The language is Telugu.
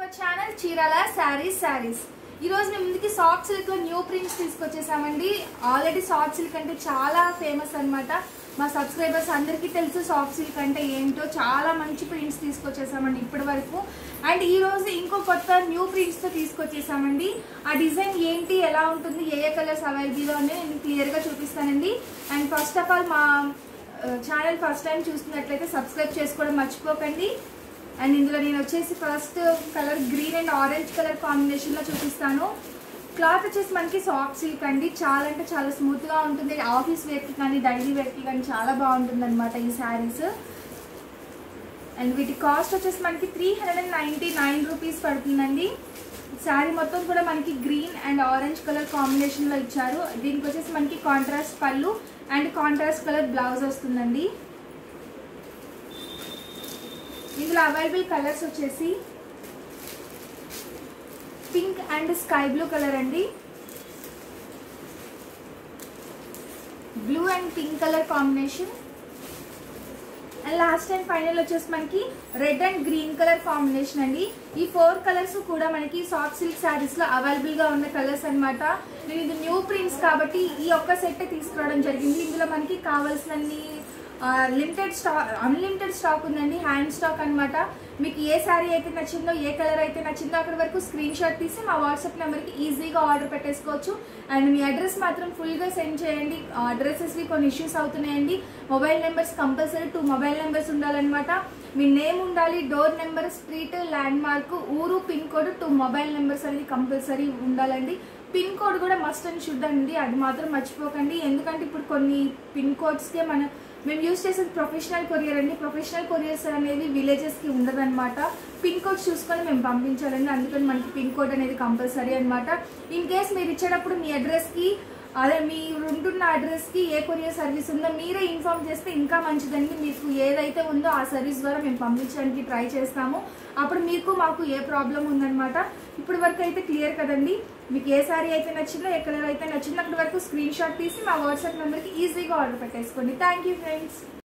hour channel Chirala sarees sarees ఈ రోజు మేము ముందుకి సాఫ్ట్ సిల్క్ లో న్యూ ప్రింట్స్ తీసుకొచ్చేసామండి ఆల్రెడీ సాఫ్ట్ సిల్క్ అంటే చాలా ఫేమస్ అన్నమాట మా సబ్స్క్రైబర్స్ అందరికీ తెలుసు సాఫ్ట్ సిల్క్ అంటే ఏంటో చాలా మంచి ప్రింట్స్ తీసుకొచ్చేసామండి ఇప్పటి వరకు అండ్ ఈ రోజు ఇంకో కొత్త న్యూ ప్రింట్స్ తో తీసుకొచ్చేసామండి ఆ డిజైన్ ఏంటి ఎలా ఉంటుంది ఏ ఏ కలర్స్ అవైలబుల్ అనేది నేను క్లియర్ గా చూపిస్తానండి అండ్ ఫస్ట్ ఆఫ్ ఆల్ మా ఛానల్ ఫస్ట్ టైం చూస్తున్నట్లయితే సబ్స్క్రైబ్ చేసుకోవడం మర్చిపోకండి అండ్ ఇందులో నేను వచ్చేసి first colour green and orange colour కాంబినేషన్లో చూపిస్తాను క్లాత్ వచ్చేసి మనకి సాఫ్ట్ సిల్క్ అండి చాలా అంటే చాలా స్మూత్గా ఉంటుంది ఆఫీస్ వేర్కి కానీ డైలీ వేర్కి కానీ చాలా బాగుంటుంది అనమాట ఈ శారీస్ అండ్ వీటి కాస్ట్ వచ్చేసి మనకి three hundred and ninety nine rupees పడుతుందండి శారీ మొత్తం కూడా మనకి గ్రీన్ అండ్ ఆరెంజ్ కలర్ కాంబినేషన్లో ఇచ్చారు దీనికి వచ్చేసి మనకి కాంట్రాస్ట్ పళ్ళు అండ్ కాంట్రాస్ట్ కలర్ బ్లౌజ్ వస్తుందండి ఇందులో అవైలబుల్ కలర్స్ వచ్చేసి pink and sky blue colour అండి blue and pink colour combination and last and final వచ్చేసి మనకి red and green colour combination అండి ఈ ఫోర్ కలర్స్ కూడా మనకి సాఫ్ట్ సిల్క్ శారీస్ లో అవైలబుల్ గా ఉన్న కలర్స్ అన్నమాట నేను ఇది న్యూ ప్రింట్స్ కాబట్టి ఈ ఒక్క సెట్ తీసుకురావడం జరిగింది ఇందులో మనకి కావాల్సినన్ని లిమిటెడ్ స్టాక్ అన్లిమిటెడ్ స్టాక్ ఉందండి హ్యాండ్ స్టాక్ అన్నమాట మీకు ఏ శారీ అయితే నచ్చిందో ఏ కలర్ అయితే నచ్చిందో అక్కడి వరకు స్క్రీన్ షాట్ తీసి మా వాట్సాప్ నెంబర్కి ఈజీగా ఆర్డర్ పెట్టేసుకోవచ్చు అండ్ మీ అడ్రస్ మాత్రం ఫుల్గా సెండ్ చేయండి అడ్రసెస్వి కొన్ని ఇష్యూస్ అవుతున్నాయండి mobile numbers compulsory two mobile numbers ఉండాలన్నమాట మీ నేమ్ ఉండాలి door number street landmark ఊరు pin code two mobile numbers అనేది కంపల్సరీ ఉండాలండి పిన్ కోడ్ కూడా మస్ట్ అండ్ షుడ్ అండి అది మాత్రం మర్చిపోకండి ఎందుకంటే ఇప్పుడు కొన్ని పిన్ కోడ్స్కే మన మేము యూజ్ చేసేది ప్రొఫెషనల్ కొరియర్ అండి ప్రొఫెషనల్ కొరియర్స్ అనేవి విలేజెస్కి ఉండదన్నమాట పిన్ కోడ్ చూసుకొని మేము పంపించాలండి అందుకని మనకి పిన్ కోడ్ అనేది కంపల్సరీ అనమాట ఇన్ కేస్ మీరు ఇచ్చేటప్పుడు మీ అడ్రస్కి అదే మీరు ఉంటున్న అడ్రస్కి ఏ కొరియర్ సర్వీస్ ఉందో మీరే ఇన్ఫామ్ చేస్తే ఇంకా మంచిదండి మీకు ఏదైతే ఉందో ఆ సర్వీస్ ద్వారా మేము పంపించడానికి ట్రై చేస్తాము అప్పుడు మీకు మాకు ఏ ప్రాబ్లం ఉందన్నమాట ఇప్పుడు వరకు అయితే క్లియర్ కదండి మీకు ఏ సారీ అయితే నచ్చిందో ఏ కలర్ అయితే నచ్చిందో అక్కడి వరకు స్క్రీన్ షాట్ తీసి మా వాట్సాప్ నెంబర్కి ఈజీగా ఆర్డర్ పెట్టేసుకోండి థ్యాంక్ యూ ఫ్రెండ్స్